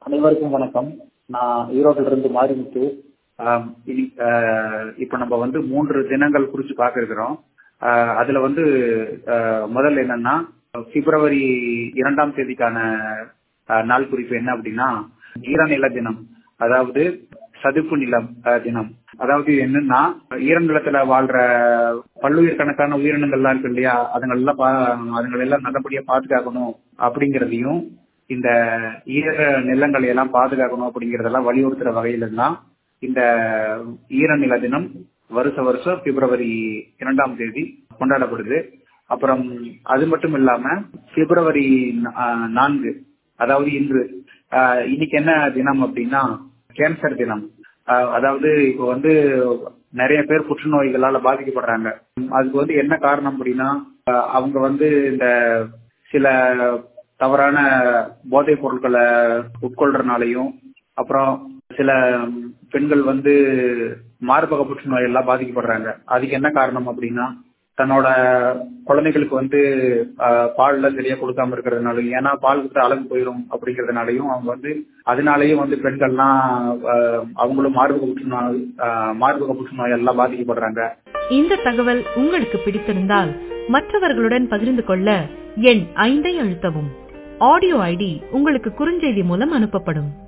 அனைவருக்கும் வணக்கம் நான் ஈரோட்டில இருந்து மாரிமுத்து ஆம், இனி ஆஹ், இப்ப நம்ம வந்து மூன்று தினங்கள் குறிச்சு பார்க்க இருக்கிறோம் ஆஹ், அதுல வந்து ஆஹ், முதல்ல என்னன்னா பிப்ரவரி இரண்டாம் தேதிக்கான ஆஹ், நாள் குறிப்பு என்ன அப்படின்னா ஈரநில தினம் அதாவது சதுப்பு நிலம் ஆஹ், தினம் அதாவது இது என்னன்னா ஈரநிலத்துல வாழ்ற பல்லுயிர் கணக்கான உயிரினங்கள்லாம் இருக்கு இல்லையா அதுங்களெல்லாம் பா- அதுங்களெல்லாம் நல்லபடியா பாதுகாக்கணும் அப்படிங்கறதையும் இந்த ஈர நிலங்களை எல்லாம் பாதுகாக்கணும் அப்படிங்கறதெல்லாம் வலியுறுத்துற வகையில தான் இந்த ஈரநில தினம் வருஷ வருஷம் பிப்ரவரி இரண்டாம் தேதி கொண்டாடப்படுது அப்புறம் அது மட்டும் இல்லாம பிப்ரவரி நா- நான்கு அதாவது இன்று ஆஹ், இன்னைக்கு என்ன தினம் அப்படின்னா கேன்சர் தினம் ஆஹ், அதாவது இப்போ வந்து நிறைய பேர் புற்றுநோய்களால பாதிக்கப்படுறாங்க அதுக்கு வந்து என்ன காரணம் அப்படின்னா ஆஹ், அவங்க வந்து இந்த சில தவறான போதைப் பொருட்களை உட்கொள்றதுனாலையும் அப்புறம் சில பெண்கள் வந்து மார்பக புற்றுநோய் எல்லாம் பாதிக்கப்படுறாங்க அதுக்கு என்ன காரணம் அப்படின்னா தன்னோட குழந்தைகளுக்கு வந்து ஆஹ், பால்ல சரியா கொடுக்காம இருக்கிறதுனாலையும் ஏன்னா பால் கொடுத்த அழகு போயிடும் அப்படிங்கறதுனாலையும் அவங்க வந்து அதனாலயும் வந்து பெண்கள்லாம் ஆஹ், அவங்களும் மார்பக புற்றுநோய் ஆஹ், மார்பக புற்றுநோய் எல்லாம் பாதிக்கப்படுறாங்க இந்த தகவல் உங்களுக்கு பிடித்திருந்தால் மற்றவர்களுடன் பகிர்ந்து கொள்ள எண் ஐந்தை அழுத்தவும் ஆடியோ ஐடி உங்களுக்கு குறுஞ்செய்தி மூலம் அனுப்பப்படும்